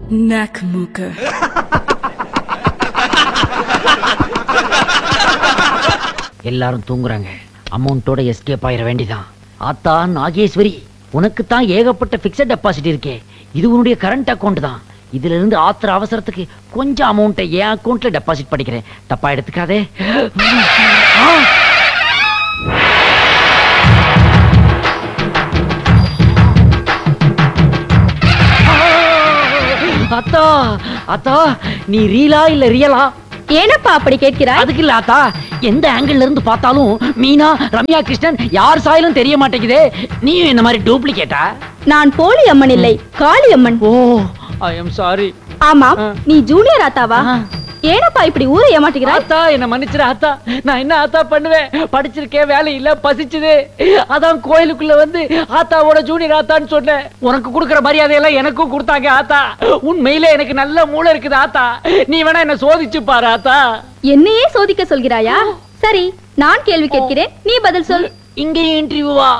Nackmucke. எல்லாரும் தூங்குறாங்க அமௌண்ட்டோட escape ஆயிட வேண்டிதான் ஆத்தா நாகேஸ்வரி உனக்கு தான் ஏகப்பட்ட பிக்சட் டெபாசிட் இருக்கே இது உன்னுடைய கரண்ட் அக்கவுண்ட் தான் இதுல இருந்து ஆத்திர அவசரத்துக்கு கொஞ்சம் அமௌண்ட்டை என் அக்கவுண்ட்ல டெபாசிட் பண்ணிக்கிறேன் தப்பா எடுத்துக்காதே ஆ! அத்தா அத்தா நீ ரீலா இல்ல ரியலா ஏனப்பா அப்படி கேட்கிறாய் அதுக்கு இல்ல ஆத்தா எந்த ஆங்கிள் இருந்து பார்த்தாலும் மீனா ரம்யா கிருஷ்ணன் யார் சாயலும் தெரிய மாட்டேங்குதே நீயும் இந்த மாதிரி டூப்ளிகேட்டா நான் போலி அம்மன் இல்லை காளி அம்மன் ஓ ஐ எம் சாரி ஆமாம் ஆ. நீ ஜூனியர் ஆத்தாவா ஆ. ஏனப்பா இப்படி ஊரை ஏமாற்றுகிறாய் ஆத்தா என்ன மன்னிச்சிரு ஆத்தா நான் என்ன ஆத்தா பண்ணுவேன் படிச்சிருக்கேன் வேலை இல்ல பசிச்சுது அதான் கோயிலுக்குள்ள வந்து ஆத்தாவோட ஜூனியர் ஆத்தான்னு சொன்னேன் உனக்கு கொடுக்குற மரியாதை எல்லாம் எனக்கும் கொடுத்தாங்க ஆத்தா உண்மையிலே எனக்கு நல்ல மூளை இருக்குது ஆத்தா நீ வேணா என்ன சோதிச்சு பாரு ஆத்தா என்னையே சோதிக்க சொல்கிறாயா சரி நான் கேள்வி கேட்கிறேன் நீ பதில் சொல் இங்கேயும் இன்டர்வியூவா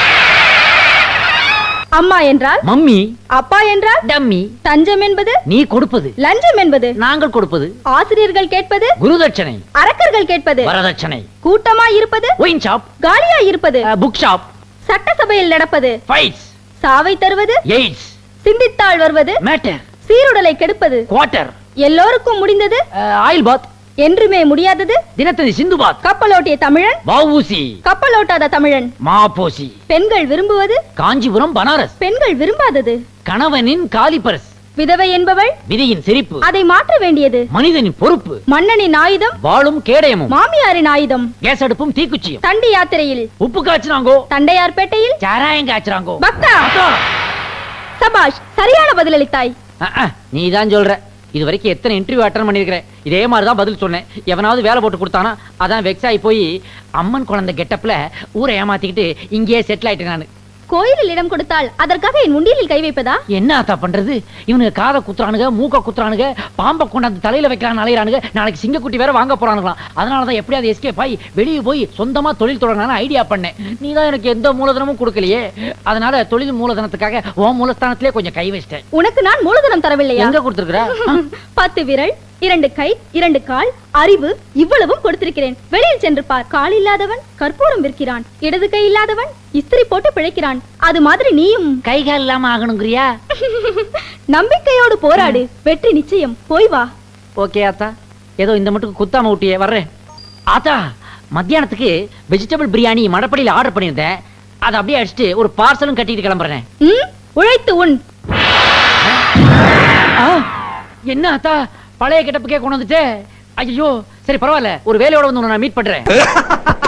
அம்மா என்றால் மம்மி அப்பா என்றால் டம்மி தஞ்சம் என்பது நீ கொடுப்பது லஞ்சம் என்பது நாங்கள் கொடுப்பது ஆசிரியர்கள் கேட்பது குருதட்சணை அரக்கர்கள் கேட்பது வரதட்சணை கூட்டமாய் இருப்பது ஒயின் ஷாப் காலியாய் இருப்பது புக் ஷாப் சட்டசபையில் நடப்பது ஃபைட்ஸ் சாவை தருவது எய்ட்ஸ் சிந்தித்தாள் வருவது மேட்டர் சீருடலை கெடுப்பது குவார்டர் எல்லோருக்கும் முடிந்தது ஆயில் பாத் என்றுமே முடியாதது தினத்தந்தி சிந்து பாத் கப்பலோட்டிய தமிழன் வவுசி கப்பலோட்டாத தமிழன் மாபோசி பெண்கள் விரும்புவது காஞ்சிபுரம் பனாரஸ் பெண்கள் விரும்பாதது கணவனின் காலிபரஸ் விதவை என்பவள் விதியின் சிரிப்பு அதை மாற்ற வேண்டியது மனிதனின் பொறுப்பு மன்னனின் ஆயுதம் வாளும் கேடயமும் மாமியாரின் ஆயுதம் கேஸ் அடுப்பும் தீக்குச்சியும் தண்டி யாத்திரையில் உப்பு காய்ச்சினாங்கோ தண்டையார்பேட்டையில் சாராயம் காய்ச்சறாங்கோ பக்தா அத்தா. சபாஷ் சரியான பதிலளித்தாய் நீ தான் சொல்ற இது வரைக்கும் எத்தனை இன்டர்வியூ அட்டன் பண்ணிருக்கிறேன் இதே மாதிரி தான் பதில் சொன்னேன் எவனாவது வேலை போட்டு கொடுத்தானா அதான் வெக்ஸ் ஆகி போய் அம்மன் குழந்தை கெட்டப்ல ஊரை ஏமாத்திக்கிட்டு இங்கேயே செட்டில் ஆயிட்டேன் நான் கோயிலில் இடம் கொடுத்தால் அதற்காக என் முண்டியலில் கை வைப்பதா என்ன ஆத்தா பண்றது இவனுக்கு காதை குத்துறானுங்க மூக்க குத்துறானுங்க பாம்பை கொண்டாந்து தலையில வைக்கிறான் அலையிறானுங்க நாளைக்கு சிங்கக்குட்டி வேற வாங்க போறானுங்களாம் அதனால தான் எப்படியாவது எஸ்கேப் ஆகி வெளியே போய் சொந்தமா தொழில் தொடங்கலாம்னு ஐடியா பண்ணேன் நீ தான் எனக்கு எந்த மூலதனமும் கொடுக்கலையே அதனால தொழில் மூலதனத்துக்காக உன் மூலஸ்தானத்திலே கொஞ்சம் கை வச்சிட்டேன் உனக்கு நான் மூலதனம் தரவில்லையா எங்க கொடுத்துருக்குற பத்து விரல் இரண்டு கை இரண்டு கால் அறிவு இவ்வளவும் கொடுத்திருக்கிறேன் வெளியில் சென்று பார் கால் இல்லாதவன் கற்பூரம் விற்கிறான் இடது கை இல்லாதவன் இஸ்திரி போட்டு பிழைக்கிறான் அது மாதிரி நீயும் கை கால் இல்லாம ஆகணுங்கிறியா நம்பிக்கையோடு போராடு வெற்றி நிச்சயம் போய் வா ஓகே ஆத்தா ஏதோ இந்த மட்டும் குத்தாம விட்டியே வர்றேன் ஆத்தா மத்தியானத்துக்கு வெஜிடபிள் பிரியாணி மடப்படியில் ஆர்டர் பண்ணியிருந்தேன் அதை அப்படியே அடிச்சுட்டு ஒரு பார்சலும் கட்டிட்டு கிளம்புறேன் ம் உழைத்து உன் ஆ, என்ன ஆத்தா பழைய கிட்டப்புக்கே கொண்டு வந்துட்டே ஐயோ சரி பரவாயில்ல ஒரு வேலையோட வந்து உன்னை நான் மீட் பண்றேன்